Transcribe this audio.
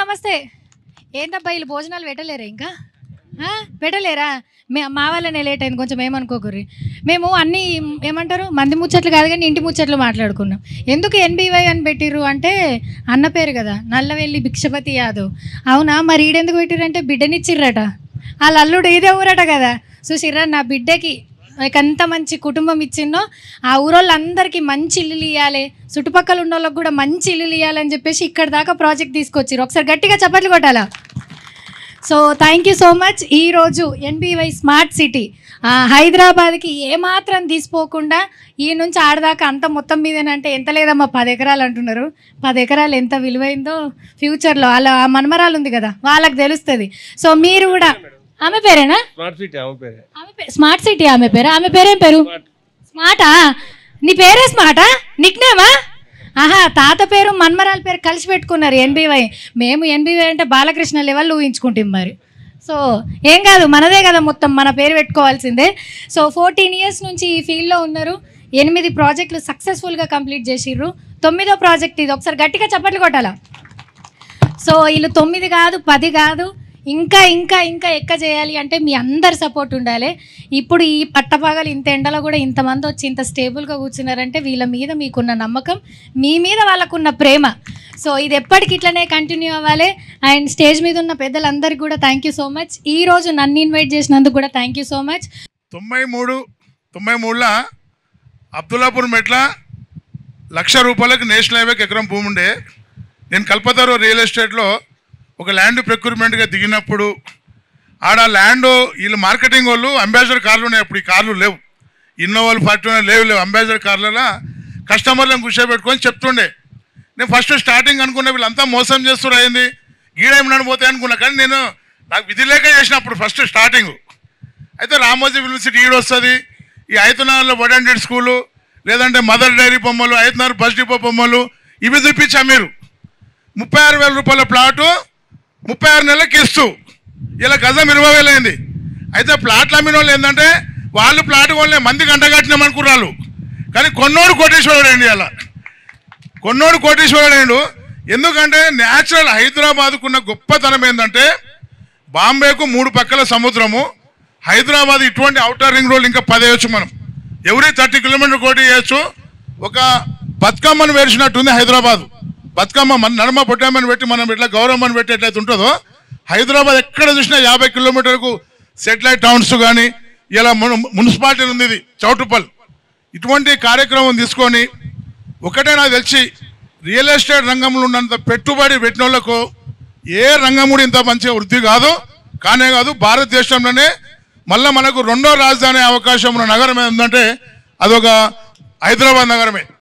నమస్తే ఏంటబ్బా వీళ్ళు భోజనాలు పెట్టలేరా ఇంకా ఆ? పెట్టలేరా మే మా వల్లనే లేట్ అయింది కొంచెం ఏమనుకోకర్రి మేము అన్ని ఏమంటారు మంది ముచ్చట్లు కాదు కానీ ఇంటి ముచ్చట్లు మాట్లాడుకున్నాం ఎందుకు ఎన్బీవై అని పెట్టిర్రు అంటే అన్న పేరు కదా నల్లవెల్లి భిక్షపతి యాదవ్ అవునా మరి ఈడెందుకు పెట్టిర్రంటే బిడ్డనిచ్చిర్రట వాళ్ళ అల్లుడు ఇదే ఊరట కదా చూసిర్రా నా బిడ్డకి నాకు ఎంత మంచి కుటుంబం ఇచ్చిందో ఆ ఊరోళ్ళందరికీ మంచి ఇల్లులు ఇవ్వాలి చుట్టుపక్కల ఉన్న వాళ్ళకి కూడా మంచి ఇల్లులు ఇవ్వాలని చెప్పేసి ఇక్కడ దాకా ప్రాజెక్ట్ తీసుకొచ్చారు ఒకసారి గట్టిగా చప్పట్లు కొట్టాలా so thank you so much ఈరోజు ఎన్బివై స్మార్ట్ సిటీ హైదరాబాద్కి ఏమాత్రం తీసిపోకుండా ఈ నుంచి ఆడదాకా అంత మొత్తం మీదేనంటే ఎంత లేదమ్మా పది ఎకరాలు అంటున్నారు పది ఎకరాలు ఎంత విలువైందో ఫ్యూచర్లో వాళ్ళ ఆ మనమరాలు ఉంది కదా వాళ్ళకి తెలుస్తుంది సో మీరు కూడా ఆమె పేరేనా స్మార్ట్ సిటీ ఆమె పేరే ఆమె పే- స్మార్ట్ సిటీ ఆమె పేరు ఆమె పేరేం పేరు స్మార్టా నీ పేరే స్మార్టా నిక్నేమా ఆహా తాత పేరు మన్మరాల పేరు కలిసి పెట్టుకున్నారు ఎన్బివై మేము ఎన్బివై అంటే బాలకృష్ణ లెవెల్ ఊహించుకుంటాం మరి సో ఏం కాదు మనదే కదా మొత్తం మన పేరు పెట్టుకోవాల్సిందే సో ఫోర్టీన్ ఇయర్స్ నుంచి ఈ ఫీల్డ్లో ఉన్నారు ఎనిమిది ప్రాజెక్టులు సక్సెస్ఫుల్గా కంప్లీట్ చేసిర్రు తొమ్మిదో ప్రాజెక్ట్ ఇది ఒకసారి గట్టిగా చప్పట్లు కొట్టాలా సో వీళ్ళు తొమ్మిది కాదు పది కాదు ఇంకా ఇంకా ఇంకా ఎక్క చేయాలి అంటే మీ అందరి సపోర్ట్ ఉండాలి ఇప్పుడు ఈ పట్టపగలు ఇంత ఎండలో కూడా ఇంతమంది వచ్చి ఇంత స్టేబుల్గా కూర్చున్నారంటే వీళ్ళ మీద మీకున్న నమ్మకం మీ మీద వాళ్ళకున్న ప్రేమ సో ఇది ఎప్పటికి ఇట్లనే కంటిన్యూ అవ్వాలి అండ్ స్టేజ్ మీద ఉన్న పెద్దలందరికీ కూడా థ్యాంక్ యూ సో మచ్ ఈ రోజు నన్ను ఇన్వైట్ చేసినందుకు కూడా థ్యాంక్ యూ సో మచ్ తొంభై మూడు తొంభై మూడులో అబ్దుల్లాపూర్ మెట్ల లక్ష రూపాయలకు నేషనల్ హైవేకి ఎకరం భూమి ఉండే నేను కల్పతారు రియల్ ఎస్టేట్లో ఒక ల్యాండ్ ప్రొక్యూర్మెంట్గా దిగినప్పుడు ఆడ ల్యాండ్ వీళ్ళు మార్కెటింగ్ వాళ్ళు అంబాసిడర్ కార్లు ఉన్నాయి అప్పుడు ఈ కార్లు లేవు ఇన్నోవాలు ఫార్చునర్ లేవు లేవు అంబాసిడర్ కార్లలో కస్టమర్లను కూర్చోబెట్టుకొని చెప్తుండే నేను ఫస్ట్ స్టార్టింగ్ అనుకున్న వీళ్ళంతా మోసం చేస్తున్నారు అయింది గీడేమి నడిపోతాయి అనుకున్నా కానీ నేను నాకు విధి లేక చేసినప్పుడు ఫస్ట్ స్టార్టింగ్ అయితే రామోజీ యూనివర్సిటీ ఈడ వస్తుంది ఈ ఐతనార్లో వడ్ హండ్రెడ్ స్కూలు లేదంటే మదర్ డైరీ బొమ్మలు ఐతనార్ బస్ డిపో బొమ్మలు ఇవి చూపించా మీరు ముప్పై ఆరు వేల రూపాయల ప్లాటు ముప్పై ఆరు నెలలకి ఇస్తూ ఇలా గజం ఇరవై వేలు అయింది అయితే ప్లాట్లు అమ్మిన వాళ్ళు ఏంటంటే వాళ్ళు ప్లాట్ వాళ్ళే మందికి అంటగట్టినాం అనుకున్నారు కానీ కొన్నోడు కోటేశ్వరుడు అండి అలా కొన్నోడు కోటేశ్వరుడు ఎందుకంటే న్యాచురల్ హైదరాబాద్కున్న గొప్పతనం ఏంటంటే బాంబేకు మూడు పక్కల సముద్రము హైదరాబాద్ ఇటువంటి అవుటర్ రింగ్ రోడ్ ఇంకా పదేయచ్చు మనం ఎవరీ థర్టీ కిలోమీటర్ కోటి చేయొచ్చు ఒక బతుకమ్మను వేసినట్టుంది హైదరాబాద్ బతుకమ్మ మన నడమ పొట్టమ్మని పెట్టి మనం ఇట్లా గౌరమ్మని పెట్టి ఎట్లయితే ఉంటుందో హైదరాబాద్ ఎక్కడ చూసినా యాభై కిలోమీటర్కు సెటిలైట్ టౌన్స్ కానీ ఇలా మున్- మున్సిపాలిటీ ఉంది ఇది చౌటుపల్ ఇటువంటి కార్యక్రమం తీసుకొని ఒకటే నాకు తెలిసి రియల్ ఎస్టేట్ రంగంలో ఉన్నంత పెట్టుబడి పెట్టిన వాళ్ళకు ఏ రంగం కూడా ఇంత మంచిగా వృద్ధి కాదు కానే కాదు భారతదేశంలోనే మళ్ళీ మనకు రెండో రాజధాని అవకాశం ఉన్న నగరం ఏంటంటే అదొక హైదరాబాద్ నగరమే